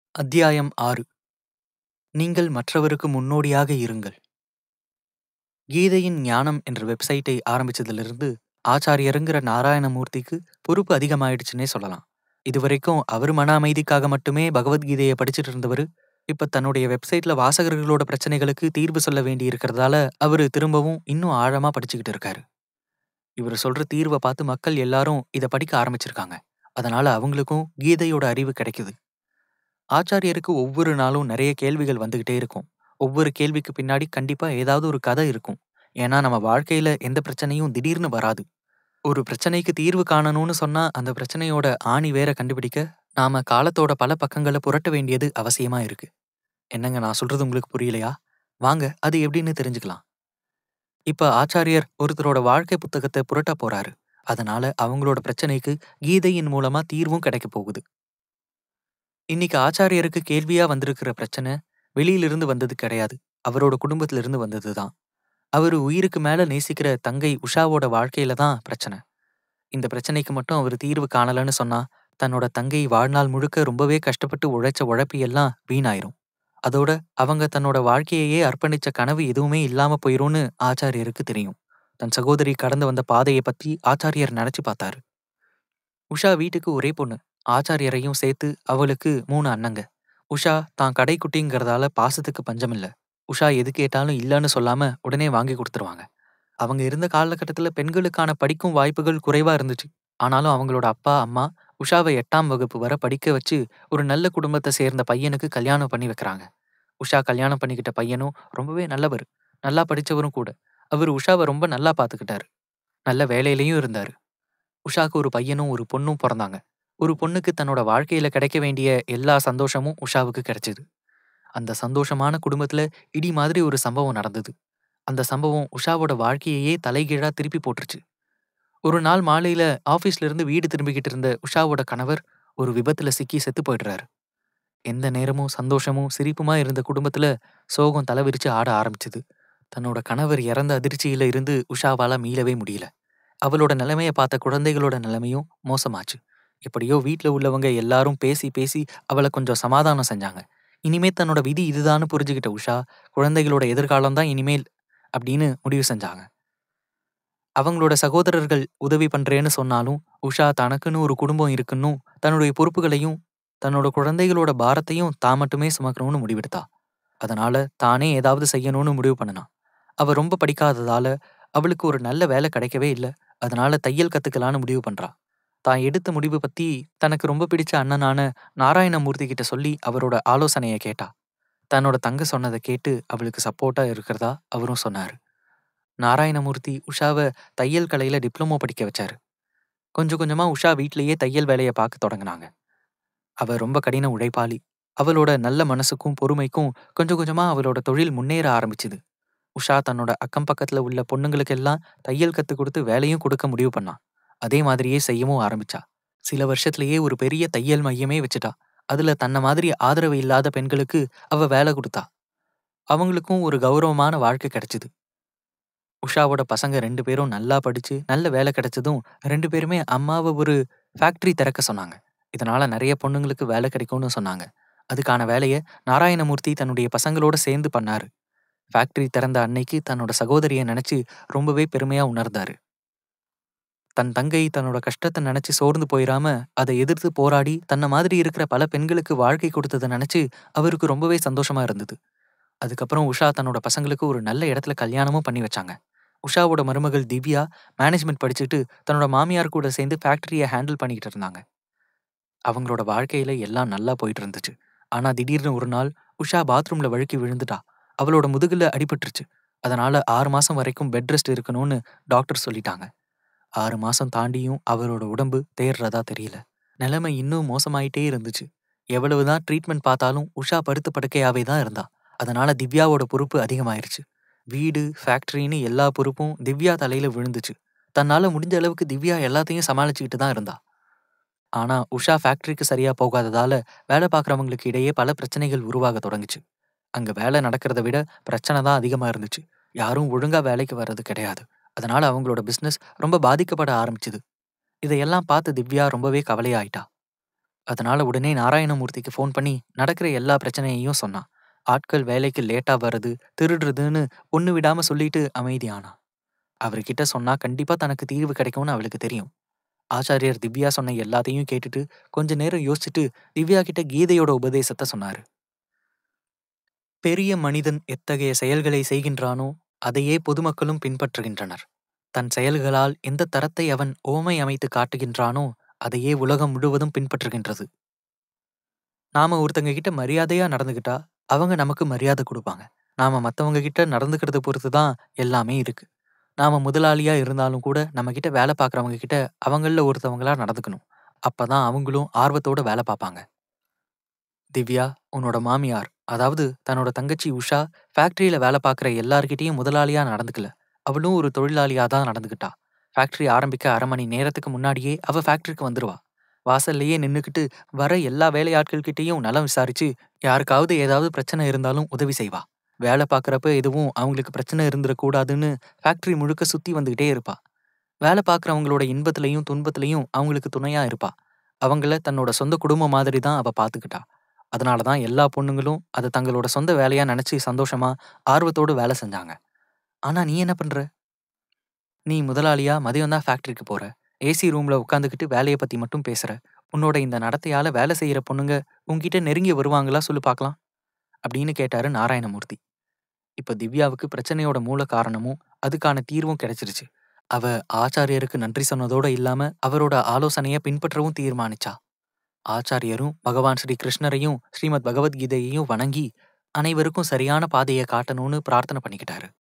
அத்தியாயம் ஆறு நீங்கள் மற்றவருக்கு முன்னோடியாக இருங்கள் கீதையின் ஞானம் என்ற வெப்சைட்டை ஆரம்பிச்சதிலிருந்து ஆச்சாரியருங்கிற நாராயணமூர்த்திக்கு பொறுப்பு அதிகமாயிடுச்சுன்னே சொல்லலாம் இதுவரைக்கும் அவர் மன அமைதிக்காக மட்டுமே பகவத்கீதையை படிச்சுட்டு இருந்தவர் இப்ப தன்னுடைய வெப்சைட்ல வாசகர்களோட பிரச்சனைகளுக்கு தீர்வு சொல்ல வேண்டி இருக்கிறதால அவரு திரும்பவும் இன்னும் ஆழமா படிச்சுக்கிட்டு இருக்காரு இவர் சொல்ற தீர்வை பார்த்து மக்கள் எல்லாரும் இதை படிக்க ஆரம்பிச்சிருக்காங்க அதனால அவங்களுக்கும் கீதையோட அறிவு கிடைக்குது ஆச்சாரியருக்கு ஒவ்வொரு நாளும் நிறைய கேள்விகள் வந்துகிட்டே இருக்கும் ஒவ்வொரு கேள்விக்கு பின்னாடி கண்டிப்பா ஏதாவது ஒரு கதை இருக்கும் ஏன்னா நம்ம வாழ்க்கையில எந்த பிரச்சனையும் திடீர்னு வராது ஒரு பிரச்சனைக்கு தீர்வு காணணும்னு சொன்னா அந்த பிரச்சனையோட ஆணி வேற கண்டுபிடிக்க நாம காலத்தோட பல பக்கங்களை புரட்ட வேண்டியது அவசியமா இருக்கு என்னங்க நான் சொல்றது உங்களுக்கு புரியலையா வாங்க அது எப்படின்னு தெரிஞ்சுக்கலாம் இப்ப ஆச்சாரியர் ஒருத்தரோட வாழ்க்கை புத்தகத்தை புரட்ட போறாரு அதனால அவங்களோட பிரச்சனைக்கு கீதையின் மூலமா தீர்வும் கிடைக்க போகுது இன்னைக்கு ஆச்சாரியருக்கு கேள்வியா வந்திருக்கிற பிரச்சனை வெளியிலிருந்து வந்தது கிடையாது அவரோட குடும்பத்திலிருந்து வந்ததுதான் அவரு உயிருக்கு மேல நேசிக்கிற தங்கை உஷாவோட வாழ்க்கையில தான் பிரச்சனை இந்த பிரச்சனைக்கு மட்டும் அவர் தீர்வு காணலன்னு சொன்னா தன்னோட தங்கை வாழ்நாள் முழுக்க ரொம்பவே கஷ்டப்பட்டு உழைச்ச உழைப்பு எல்லாம் வீணாயிரும் அதோட அவங்க தன்னோட வாழ்க்கையையே அர்ப்பணிச்ச கனவு எதுவுமே இல்லாம போயிரும்னு ஆச்சாரியருக்கு தெரியும் தன் சகோதரி கடந்து வந்த பாதையை பத்தி ஆச்சாரியர் நினைச்சு பார்த்தாரு உஷா வீட்டுக்கு ஒரே பொண்ணு ஆச்சாரியரையும் சேர்த்து அவளுக்கு மூணு அண்ணங்க உஷா தான் கடைக்குட்டிங்கிறதால பாசத்துக்கு பஞ்சமில்ல உஷா எது கேட்டாலும் இல்லைன்னு சொல்லாம உடனே வாங்கி கொடுத்துருவாங்க அவங்க இருந்த காலகட்டத்துல பெண்களுக்கான படிக்கும் வாய்ப்புகள் குறைவா இருந்துச்சு ஆனாலும் அவங்களோட அப்பா அம்மா உஷாவை எட்டாம் வகுப்பு வரை படிக்க வச்சு ஒரு நல்ல குடும்பத்தை சேர்ந்த பையனுக்கு கல்யாணம் பண்ணி வைக்கிறாங்க உஷா கல்யாணம் பண்ணிக்கிட்ட பையனும் ரொம்பவே நல்லவர் நல்லா படிச்சவரும் கூட அவர் உஷாவை ரொம்ப நல்லா பார்த்துக்கிட்டாரு நல்ல வேலையிலையும் இருந்தாரு உஷாக்கு ஒரு பையனும் ஒரு பொண்ணும் பிறந்தாங்க ஒரு பொண்ணுக்கு தன்னோட வாழ்க்கையில கிடைக்க வேண்டிய எல்லா சந்தோஷமும் உஷாவுக்கு கிடைச்சது அந்த சந்தோஷமான குடும்பத்துல இடி மாதிரி ஒரு சம்பவம் நடந்தது அந்த சம்பவம் உஷாவோட வாழ்க்கையையே தலைகீழா திருப்பி போட்டுருச்சு ஒரு நாள் மாலையில ஆபீஸ்ல இருந்து வீடு திரும்பிக்கிட்டு இருந்த உஷாவோட கணவர் ஒரு விபத்துல சிக்கி செத்து போயிடுறாரு எந்த நேரமும் சந்தோஷமும் சிரிப்புமா இருந்த குடும்பத்துல சோகம் தலைவிரிச்சு ஆட ஆரம்பிச்சது தன்னோட கணவர் இறந்த அதிர்ச்சியில இருந்து உஷாவால மீளவே முடியல அவளோட நிலைமைய பார்த்த குழந்தைகளோட நிலைமையும் மோசமாச்சு எப்படியோ வீட்ல உள்ளவங்க எல்லாரும் பேசி பேசி அவளை கொஞ்சம் சமாதானம் செஞ்சாங்க இனிமே தன்னோட விதி இதுதான்னு புரிஞ்சுக்கிட்ட உஷா குழந்தைகளோட எதிர்காலம் தான் இனிமேல் அப்படின்னு முடிவு செஞ்சாங்க அவங்களோட சகோதரர்கள் உதவி பண்றேன்னு சொன்னாலும் உஷா தனக்குன்னு ஒரு குடும்பம் இருக்குன்னும் தன்னுடைய பொறுப்புகளையும் தன்னோட குழந்தைகளோட பாரத்தையும் தான் மட்டுமே சுமக்கணும்னு முடிவெடுத்தா அதனால தானே ஏதாவது செய்யணும்னு முடிவு பண்ணினா அவ ரொம்ப படிக்காததால அவளுக்கு ஒரு நல்ல வேலை கிடைக்கவே இல்லை அதனால தையல் கத்துக்கலான்னு முடிவு பண்றா தான் எடுத்த முடிவு பத்தி தனக்கு ரொம்ப பிடிச்ச அண்ணனான நாராயணமூர்த்தி கிட்ட சொல்லி அவரோட ஆலோசனைய கேட்டா தன்னோட தங்க சொன்னதை கேட்டு அவளுக்கு சப்போர்ட்டா இருக்கிறதா அவரும் சொன்னாரு நாராயணமூர்த்தி உஷாவை தையல் கலையில டிப்ளமோ படிக்க வச்சாரு கொஞ்சம் கொஞ்சமா உஷா வீட்லயே தையல் வேலையை பார்க்க தொடங்கினாங்க அவ ரொம்ப கடின உழைப்பாளி அவளோட நல்ல மனசுக்கும் பொறுமைக்கும் கொஞ்சம் கொஞ்சமா அவளோட தொழில் முன்னேற ஆரம்பிச்சுது உஷா தன்னோட அக்கம் பக்கத்துல உள்ள பொண்ணுங்களுக்கெல்லாம் தையல் கத்து கொடுத்து வேலையும் கொடுக்க முடிவு பண்ணான் அதே மாதிரியே செய்யவும் ஆரம்பிச்சா சில வருஷத்திலேயே ஒரு பெரிய தையல் மையமே வச்சுட்டா அதுல தன்னை மாதிரி ஆதரவு இல்லாத பெண்களுக்கு அவ வேலை கொடுத்தா அவங்களுக்கும் ஒரு கௌரவமான வாழ்க்கை கிடைச்சது உஷாவோட பசங்க ரெண்டு பேரும் நல்லா படிச்சு நல்ல வேலை கிடைச்சதும் ரெண்டு பேருமே அம்மாவை ஒரு ஃபேக்டரி திறக்க சொன்னாங்க இதனால நிறைய பொண்ணுங்களுக்கு வேலை கிடைக்கும்னு சொன்னாங்க அதுக்கான வேலையை நாராயணமூர்த்தி தன்னுடைய பசங்களோட சேர்ந்து பண்ணாரு ஃபேக்டரி திறந்த அன்னைக்கு தன்னோட சகோதரியை நினைச்சு ரொம்பவே பெருமையா உணர்ந்தாரு தன் தங்கை தன்னோட கஷ்டத்தை நினைச்சு சோர்ந்து போயிடாம அதை எதிர்த்து போராடி தன்னை மாதிரி இருக்கிற பல பெண்களுக்கு வாழ்க்கை கொடுத்ததை நினைச்சு அவருக்கு ரொம்பவே சந்தோஷமா இருந்தது அதுக்கப்புறம் உஷா தன்னோட பசங்களுக்கு ஒரு நல்ல இடத்துல கல்யாணமும் பண்ணி வச்சாங்க உஷாவோட மருமகள் திவ்யா மேனேஜ்மெண்ட் படிச்சுட்டு தன்னோட மாமியார் கூட சேர்ந்து ஃபேக்டரியை ஹேண்டில் பண்ணிக்கிட்டு இருந்தாங்க அவங்களோட வாழ்க்கையில எல்லாம் நல்லா போயிட்டு இருந்துச்சு ஆனா திடீர்னு ஒரு நாள் உஷா பாத்ரூம்ல வழுக்கி விழுந்துட்டா அவளோட முதுகுல அடிபட்டுருச்சு அதனால ஆறு மாசம் வரைக்கும் பெட் ரெஸ்ட் இருக்கணும்னு டாக்டர் சொல்லிட்டாங்க ஆறு மாசம் தாண்டியும் அவரோட உடம்பு தேர்றதா தெரியல நிலைமை இன்னும் மோசமாயிட்டே இருந்துச்சு எவ்வளவுதான் ட்ரீட்மெண்ட் பார்த்தாலும் உஷா படுத்து படுக்கையாவே தான் இருந்தா அதனால திவ்யாவோட பொறுப்பு அதிகமாயிருச்சு வீடு ஃபேக்டரின்னு எல்லா பொறுப்பும் திவ்யா தலையில விழுந்துச்சு தன்னால முடிஞ்ச அளவுக்கு திவ்யா எல்லாத்தையும் சமாளிச்சுக்கிட்டு தான் இருந்தா ஆனா உஷா ஃபேக்டரிக்கு சரியா போகாததால வேலை பார்க்குறவங்களுக்கு இடையே பல பிரச்சனைகள் உருவாக தொடங்குச்சு அங்க வேலை நடக்கிறத விட பிரச்சனை தான் அதிகமா இருந்துச்சு யாரும் ஒழுங்கா வேலைக்கு வர்றது கிடையாது அதனால அவங்களோட பிசினஸ் ரொம்ப பாதிக்கப்பட ஆரம்பிச்சுது இதையெல்லாம் பார்த்து திவ்யா ரொம்பவே கவலையாயிட்டா அதனால உடனே நாராயணமூர்த்திக்கு ஃபோன் பண்ணி நடக்கிற எல்லா பிரச்சனையையும் சொன்னான் ஆட்கள் வேலைக்கு லேட்டா வர்றது திருடுறதுன்னு ஒண்ணு விடாம சொல்லிட்டு அமைதியானா அவர்கிட்ட சொன்னா கண்டிப்பா தனக்கு தீர்வு கிடைக்கும்னு அவளுக்கு தெரியும் ஆச்சாரியர் திவ்யா சொன்ன எல்லாத்தையும் கேட்டுட்டு கொஞ்ச நேரம் யோசிச்சுட்டு திவ்யா கிட்ட கீதையோட உபதேசத்தை சொன்னாரு பெரிய மனிதன் எத்தகைய செயல்களை செய்கின்றானோ அதையே பொதுமக்களும் பின்பற்றுகின்றனர் தன் செயல்களால் எந்த தரத்தை அவன் ஓமை அமைத்து காட்டுகின்றானோ அதையே உலகம் முழுவதும் பின்பற்றுகின்றது நாம ஒருத்தங்க கிட்ட மரியாதையா நடந்துகிட்டா அவங்க நமக்கு மரியாதை கொடுப்பாங்க நாம மத்தவங்க கிட்ட நடந்துக்கிறத பொறுத்து தான் எல்லாமே இருக்கு நாம முதலாளியா இருந்தாலும் கூட நம்ம கிட்ட வேலை பார்க்குறவங்க கிட்ட அவங்கள ஒருத்தவங்களா நடந்துக்கணும் அப்பதான் அவங்களும் ஆர்வத்தோட வேலை பார்ப்பாங்க திவ்யா உன்னோட மாமியார் அதாவது தன்னோட தங்கச்சி உஷா ஃபேக்டரியில வேலை பார்க்குற எல்லார்கிட்டயும் முதலாளியா நடந்துக்கல அவளும் ஒரு தொழிலாளியா தான் நடந்துக்கிட்டா ஃபேக்டரி ஆரம்பிக்க அரை மணி நேரத்துக்கு முன்னாடியே அவ ஃபேக்டரிக்கு வந்துருவா வாசல்லையே நின்னுக்கிட்டு வர எல்லா வேலையாட்கள்கிட்டயும் நலம் விசாரிச்சு யாருக்காவது ஏதாவது பிரச்சனை இருந்தாலும் உதவி செய்வா வேலை பார்க்குறப்ப எதுவும் அவங்களுக்கு பிரச்சனை இருந்துடக்கூடாதுன்னு ஃபேக்டரி முழுக்க சுத்தி வந்துகிட்டே இருப்பா வேலை பார்க்குறவங்களோட இன்பத்திலையும் துன்பத்திலையும் அவங்களுக்கு துணையா இருப்பா அவங்கள தன்னோட சொந்த குடும்பம் மாதிரி தான் அவ பார்த்துக்கிட்டா அதனால தான் எல்லா பொண்ணுங்களும் அதை தங்களோட சொந்த வேலையா நினைச்சு சந்தோஷமா ஆர்வத்தோடு வேலை செஞ்சாங்க ஆனா நீ என்ன பண்ற நீ முதலாளியா மதியம் தான் ஃபேக்டரிக்கு போற ஏசி ரூம்ல உட்காந்துக்கிட்டு வேலையை பத்தி மட்டும் பேசுற உன்னோட இந்த நடத்தையால வேலை செய்யற பொண்ணுங்க உன்கிட்ட நெருங்கி வருவாங்களா சொல்லு பார்க்கலாம் அப்படின்னு கேட்டாரு நாராயணமூர்த்தி இப்ப திவ்யாவுக்கு பிரச்சனையோட மூல காரணமும் அதுக்கான தீர்வும் கிடைச்சிருச்சு அவ ஆச்சாரியருக்கு நன்றி சொன்னதோட இல்லாம அவரோட ஆலோசனைய பின்பற்றவும் தீர்மானிச்சா ஆச்சாரியரும் பகவான் ஸ்ரீ கிருஷ்ணரையும் ஸ்ரீமத் பகவத்கீதையையும் வணங்கி அனைவருக்கும் சரியான பாதையை காட்டணும்னு பிரார்த்தனை பண்ணிக்கிட்டாரு